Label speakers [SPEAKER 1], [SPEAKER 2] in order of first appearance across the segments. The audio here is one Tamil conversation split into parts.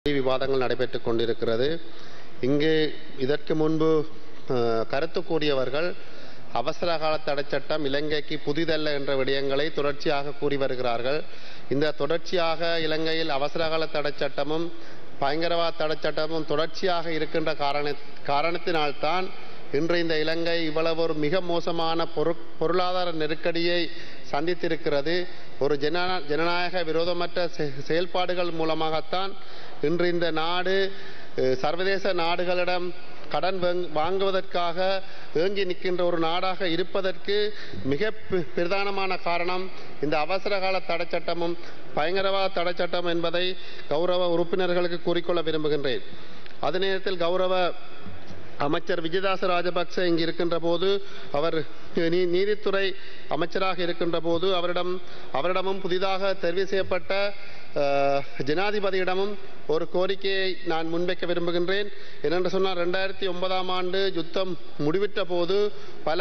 [SPEAKER 1] விவாதங்கள் நடைபெற்றுக் கொண்டிருக்கிறது இங்கு இதற்கு முன்பு அஹ், கருத்து கூறியவர்கள் அவசர கால தடைச் சட்டம் இலங்கைக்கு புதிதல்ல என்ற விடயங்களை தொடர்ச்சியாக கூறி வருகிறார்கள் இந்த தொடர்ச்சியாக இலங்கையில் அவசர கால தடைச் சட்டமும் பயங்கரவாத தடைச் சட்டமும் தொடர்ச்சியாக இருக்கின்ற காரண காரணத்தினால்தான் இன்று இந்த இலங்கை இவ்வளவு ஒரு மிக மோசமான பொரு பொருளாதார நெருக்கடியை சந்தித்திருக்கிறது ஒரு ஜன ஜனநாயக விரோதமற்ற செ- செயல்பாடுகள் மூலமாகத்தான் இன்று இந்த நாடு அஹ், சர்வதேச நாடுகளிடம் கடன் வாங்- வாங்குவதற்காக ஏங்கி நிற்கின்ற ஒரு நாடாக இருப்பதற்கு மிக பி- பிரதானமான காரணம் இந்த அவசர கால தடைச்சட்டமும் பயங்கரவாத தடைச்சட்டம் என்பதை கௌரவ உறுப்பினர்களுக்கு கூறிக்கொள்ள விரும்புகின்றேன் அதே நேரத்தில் கௌரவ அமைச்சர் விஜயதாச ராஜபக்ச இங்கு இருக்கின்ற போது அவர் நீ- நீதித்துறை அமைச்சராக இருக்கின்ற போது அவரிடம் அவரிடமும் புதிதாக தெரிவு செய்யப்பட்ட அஹ், ஜனாதிபதியிடமும் ஒரு கோரிக்கையை நான் முன்வைக்க விரும்புகின்றேன் என்னென்று சொன்னால் ரெண்டாயிரத்தி ஒன்பதாம் ஆண்டு யுத்தம் முடிவிட்ட போது பல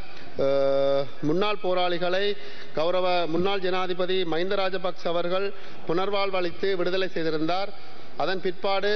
[SPEAKER 1] அஹ், முன்னாள் போராளிகளை கௌரவ முன்னாள் ஜனாதிபதி மஹிந்த ராஜபக்ச அவர்கள் புனர்வாழ்வளித்து விடுதலை செய்திருந்தார் அதன் பிற்பாடு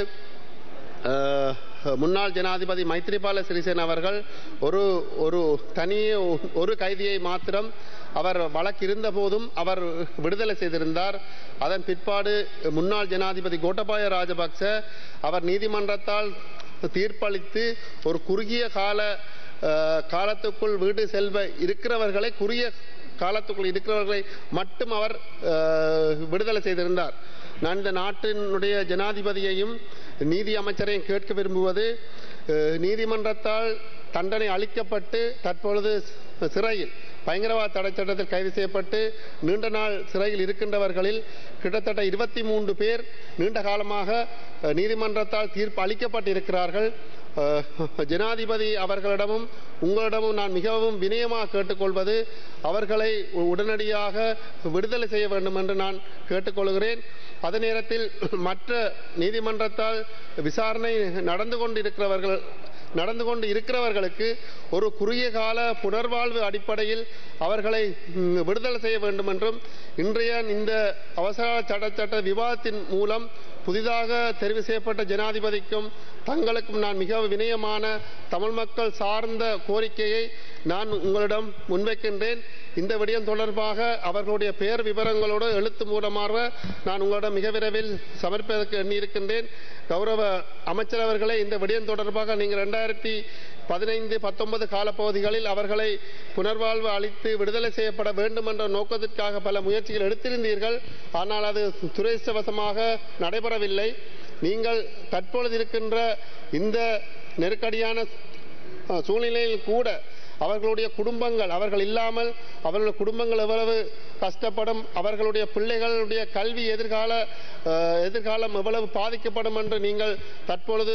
[SPEAKER 1] அஹ், முன்னாள் ஜனாதிபதி மைத்ரிபால சிறிசேன அவர்கள் ஒரு ஒரு தனியே ஒரு கைதியை மாத்திரம் அவர் வழக்கு இருந்த போதும் அவர் விடுதலை செய்திருந்தார் அதன் பிற்பாடு முன்னாள் ஜனாதிபதி கோட்டபாய ராஜபக்ச அவர் நீதிமன்றத்தால் தீர்ப்பளித்து ஒரு குறுகிய கால அஹ், காலத்துக்குள் வீடு செல்வ இருக்கிறவர்களை குறுகிய காலத்துக்குள் இருக்கிறவர்களை மட்டும் அவர் அஹ், விடுதலை செய்திருந்தார் நான் இந்த நாட்டினுடைய ஜனாதிபதியையும் நீதி அமைச்சரையும் கேட்க விரும்புவது அஹ், நீதிமன்றத்தால் தண்டனை அளிக்கப்பட்டு தற்பொழுது சிறையில் பயங்கரவாத தடை சட்டத்தில் கைது செய்யப்பட்டு நீண்ட நாள் சிறையில் இருக்கின்றவர்களில் கிட்டத்தட்ட இருபத்தி மூன்று பேர் நீண்ட காலமாக அஹ், நீதிமன்றத்தால் தீர்ப்பு அளிக்கப்பட்டிருக்கிறார்கள் அஹ், ஜனாதிபதி அவர்களிடமும் உங்களிடமும் நான் மிகவும் வினயமாக கேட்டுக்கொள்வது அவர்களை உ- உடனடியாக விடுதலை செய்ய வேண்டும் என்று நான் கேட்டுக்கொள்கிறேன் அதே நேரத்தில் மற்ற நீதிமன்றத்தால் விசாரணை நடந்து கொண்டிருக்கிறவர்கள் நடந்து கொண்டு இருக்கிறவர்களுக்கு ஒரு குறுகிய கால புனர்வாழ்வு அடிப்படையில் அவர்களை ம், விடுதலை செய்ய வேண்டும் என்றும் இன்றைய இந்த அவசர சட்ட சட்ட விவாதத்தின் மூலம் புதிதாக தெரிவு செய்யப்பட்ட ஜனாதிபதிக்கும் தங்களுக்கும் நான் மிக வினயமான தமிழ் மக்கள் சார்ந்த கோரிக்கையை நான் உங்களிடம் முன்வைக்கின்றேன் இந்த விடயம் தொடர்பாக அவர்களுடைய பெயர் விவரங்களோடு எழுத்து மூலமாக நான் உங்களிடம் மிக விரைவில் சமர்ப்பிப்பதற்கு எண்ணியிருக்கின்றேன் கௌரவ அமைச்சர் அவர்களே இந்த விடயம் தொடர்பாக நீங்கள் ரெண்டாயிரத்தி பதினைந்து பத்தொன்பது காலப்பகுதிகளில் அவர்களை புனர்வாழ்வு அளித்து விடுதலை செய்யப்பட வேண்டும் என்ற நோக்கத்திற்காக பல முயற்சிகள் எடுத்திருந்தீர்கள் ஆனால் அது துரதிர்ஷ்டவசமாக நடைபெறவில்லை நீங்கள் தற்பொழுது இருக்கின்ற இந்த நெருக்கடியான அஹ், சூழ்நிலையில் கூட அவர்களுடைய குடும்பங்கள் அவர்கள் இல்லாமல் அவர்களுடைய குடும்பங்கள் எவ்வளவு கஷ்டப்படும் அவர்களுடைய பிள்ளைகளுடைய கல்வி எதிர்கால அஹ், எதிர்காலம் எவ்வளவு பாதிக்கப்படும் என்று நீங்கள் தற்பொழுது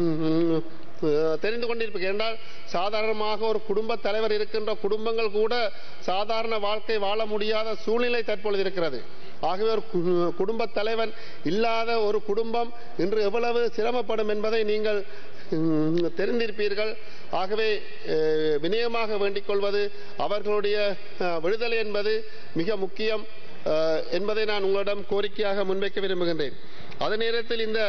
[SPEAKER 1] ம், அஹ், தெரிந்து கொண்டிருப்பீர்கள் என்றால் சாதாரணமாக ஒரு குடும்ப தலைவர் இருக்கின்ற குடும்பங்கள் கூட சாதாரண வாழ்க்கை வாழ முடியாத சூழ்நிலை தற்பொழுது இருக்கிறது ஆகவே ஒரு கு- குடும்பத் தலைவன் இல்லாத ஒரு குடும்பம் இன்று எவ்வளவு சிரமப்படும் என்பதை நீங்கள் ம், தெரிந்திருப்பீர்கள் ஆகவே அஹ், வினயமாக வேண்டிக் கொள்வது அவர்களுடைய அஹ், விடுதலை என்பது மிக முக்கியம் அஹ், என்பதை நான் உங்களிடம் கோரிக்கையாக முன்வைக்க விரும்புகின்றேன் அதே நேரத்தில் இந்த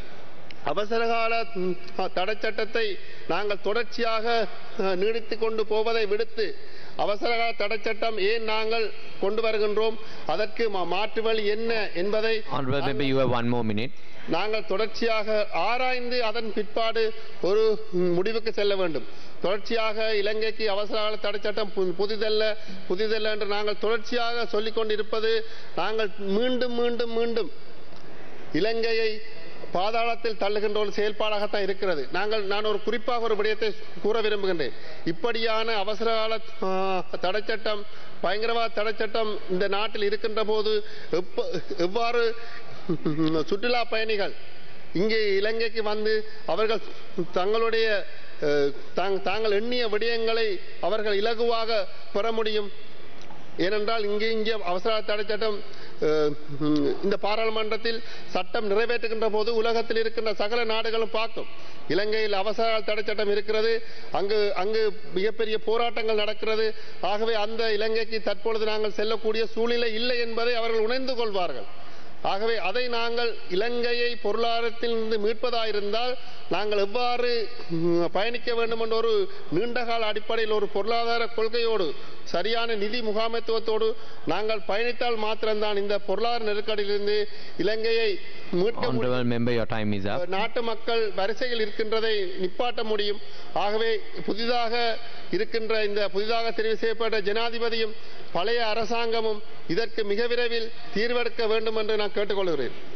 [SPEAKER 1] அவசரகால ம், தடை சட்டத்தை நாங்கள் தொடர்ச்சியாக அஹ், நீடித்துக் கொண்டு போவதை விடுத்து அவசரகால தடை சட்டம் ஏன் நாங்கள் கொண்டு வருகின்றோம் அதற்கு மா- மாற்று வழி என்ன என்பதை
[SPEAKER 2] Honorable member, you have one more minute.
[SPEAKER 1] நாங்கள் தொடர்ச்சியாக ஆராய்ந்து அதன் பிற்பாடு ஒரு ம், முடிவுக்கு செல்ல வேண்டும் தொடர்ச்சியாக இலங்கைக்கு அவசரகால தடை சட்டம் பு- புதிதல்ல புதிதல்ல என்று நாங்கள் தொடர்ச்சியாக சொல்லிக் கொண்டிருப்பது நாங்கள் மீண்டும் மீண்டும் மீண்டும் இலங்கையை பாதாளத்தில் தள்ளுகின்ற ஒரு செயல்பாடாகத்தான் இருக்கிறது நாங்கள் நான் ஒரு குறிப்பாக ஒரு விடயத்தை கூற விரும்புகின்றேன் இப்படியான அவசரகால ஆ, தடைச்சட்டம் பயங்கரவாத தடைச்சட்டம் இந்த நாட்டில் இருக்கின்ற போது எப்ப- எவ்வாறு சுற்றுலா பயணிகள் இங்கே இலங்கைக்கு வந்து அவர்கள் தங்களுடைய அஹ், தாங்- தாங்கள் எண்ணிய விடயங்களை அவர்கள் இலகுவாக பெற முடியும் ஏனென்றால் இங்கே இங்கே அவசர தடை சட்டம் அஹ், ம், இந்த பாராளுமன்றத்தில் சட்டம் நிறைவேற்றுகின்ற போது உலகத்தில் இருக்கின்ற சகல நாடுகளும் பார்க்கும் இலங்கையில் அவசர தடை சட்டம் இருக்கிறது அங்கு அங்கு மிகப்பெரிய போராட்டங்கள் நடக்கிறது ஆகவே அந்த இலங்கைக்கு தற்பொழுது நாங்கள் செல்லக்கூடிய சூழ்நிலை இல்லை என்பதை அவர்கள் உணர்ந்து கொள்வார்கள் ஆகவே அதை நாங்கள் இலங்கையை பொருளாதாரத்திலிருந்து மீட்பதாயிருந்தால் நாங்கள் எவ்வாறு ம், பயணிக்க வேண்டும் என்ற ஒரு நீண்டகால அடிப்படையில் ஒரு பொருளாதார கொள்கையோடு சரியான நிதி முகாமைத்துவத்தோடு நாங்கள் பயணித்தால் மாத்திரம்தான் இந்த பொருளாதார நெருக்கடியிலிருந்து இலங்கையை மீட்க முடியும்
[SPEAKER 2] Honorable member, your time is up.
[SPEAKER 1] நாட்டு மக்கள் வரிசையில் இருக்கின்றதை நிப்பாட்ட முடியும் ஆகவே புதிதாக இருக்கின்ற இந்த புதிதாக தெரிவு செய்யப்பட்ட ஜனாதிபதியும் பழைய அரசாங்கமும் இதற்கு மிக விரைவில் தீர்வெடுக்க வேண்டும் என்று நான் கேட்டுக்கொள்கிறேன்